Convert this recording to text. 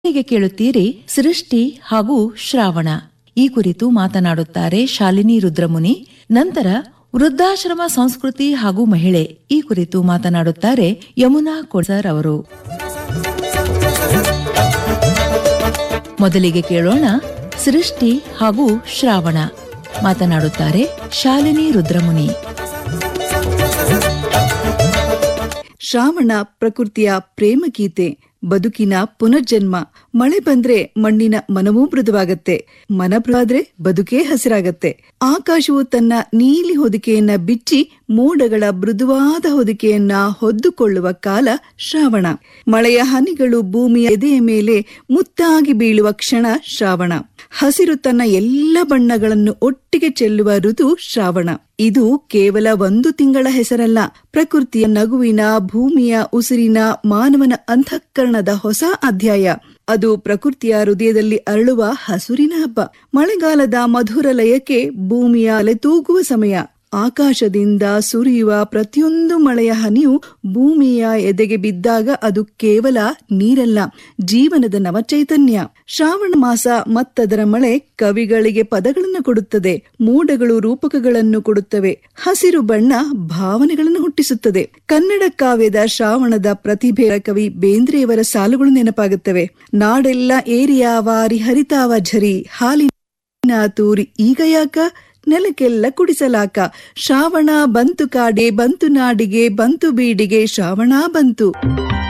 ಹೀಗೆ ಕೇಳುತ್ತೀರಿ ಸೃಷ್ಟಿ ಹಾಗೂ ಶ್ರಾವಣ ಈ ಕುರಿತು ಮಾತನಾಡುತ್ತಾರೆ ಶಾಲಿನಿ ರುದ್ರಮುನಿ ನಂತರ ವೃದ್ಧಾಶ್ರಮ ಸಂಸ್ಕೃತಿ ಹಾಗೂ ಮಹಿಳೆ ಈ ಕುರಿತು ಮಾತನಾಡುತ್ತಾರೆ ಯಮುನಾ ಕೊಡ್ಸರ್ ಅವರು ಮೊದಲಿಗೆ ಕೇಳೋಣ ಸೃಷ್ಟಿ ಹಾಗೂ ಶ್ರಾವಣ ಮಾತನಾಡುತ್ತಾರೆ ಶಾಲಿನಿ ರುದ್ರಮುನಿ ಶ್ರಾವಣ ಪ್ರಕೃತಿಯ ಪ್ರೇಮಗೀತೆ ಬದುಕಿನ ಪುನರ್ಜನ್ಮ ಮಳೆ ಬಂದ್ರೆ ಮಣ್ಣಿನ ಮನವೂ ಮೃದುವಾಗತ್ತೆ ಮನ ಮೃದುವಾದ್ರೆ ಬದುಕೇ ಹಸಿರಾಗತ್ತೆ ಆಕಾಶವು ತನ್ನ ನೀಲಿ ಹೊದಿಕೆಯನ್ನ ಬಿಚ್ಚಿ ಮೋಡಗಳ ಮೃದುವಾದ ಹೊದಿಕೆಯನ್ನ ಹೊದ್ದುಕೊಳ್ಳುವ ಕಾಲ ಶ್ರಾವಣ ಮಳೆಯ ಹನಿಗಳು ಭೂಮಿಯ ಎದೆಯ ಮೇಲೆ ಮುತ್ತಾಗಿ ಬೀಳುವ ಕ್ಷಣ ಶ್ರಾವಣ ಹಸಿರು ತನ್ನ ಎಲ್ಲ ಬಣ್ಣಗಳನ್ನು ಒಟ್ಟಿಗೆ ಚೆಲ್ಲುವ ಋತು ಶ್ರಾವಣ ಇದು ಕೇವಲ ಒಂದು ತಿಂಗಳ ಹೆಸರಲ್ಲ ಪ್ರಕೃತಿಯ ನಗುವಿನ ಭೂಮಿಯ ಉಸಿರಿನ ಮಾನವನ ಅಂತಃಕರಣದ ಹೊಸ ಅಧ್ಯಾಯ ಅದು ಪ್ರಕೃತಿಯ ಹೃದಯದಲ್ಲಿ ಅರಳುವ ಹಸುರಿನ ಹಬ್ಬ ಮಳೆಗಾಲದ ಮಧುರ ಲಯಕ್ಕೆ ಭೂಮಿಯ ಅಲೆತೂಗುವ ಸಮಯ ಆಕಾಶದಿಂದ ಸುರಿಯುವ ಪ್ರತಿಯೊಂದು ಮಳೆಯ ಹನಿಯು ಭೂಮಿಯ ಎದೆಗೆ ಬಿದ್ದಾಗ ಅದು ಕೇವಲ ನೀರಲ್ಲ ಜೀವನದ ನವಚೈತನ್ಯ ಶ್ರಾವಣ ಮಾಸ ಮತ್ತದರ ಮಳೆ ಕವಿಗಳಿಗೆ ಪದಗಳನ್ನು ಕೊಡುತ್ತದೆ ಮೋಡಗಳು ರೂಪಕಗಳನ್ನು ಕೊಡುತ್ತವೆ ಹಸಿರು ಬಣ್ಣ ಭಾವನೆಗಳನ್ನು ಹುಟ್ಟಿಸುತ್ತದೆ ಕನ್ನಡ ಕಾವ್ಯದ ಶ್ರಾವಣದ ಪ್ರತಿಭೆ ಕವಿ ಬೇಂದ್ರೆಯವರ ಸಾಲುಗಳು ನೆನಪಾಗುತ್ತವೆ ನಾಡೆಲ್ಲ ಏರಿಯಾವಾರಿ ಹರಿತಾವ ಝರಿ ಹಾಲಿನ ತೂರಿ ಈಗ ಯಾಕ ನೆಲಕ್ಕೆಲ್ಲ ಕುಡಿಸಲಾಕ ಶ್ರಾವಣ ಬಂತು ಕಾಡೆ ಬಂತು ನಾಡಿಗೆ ಬಂತು ಬೀಡಿಗೆ ಶ್ರಾವಣ ಬಂತು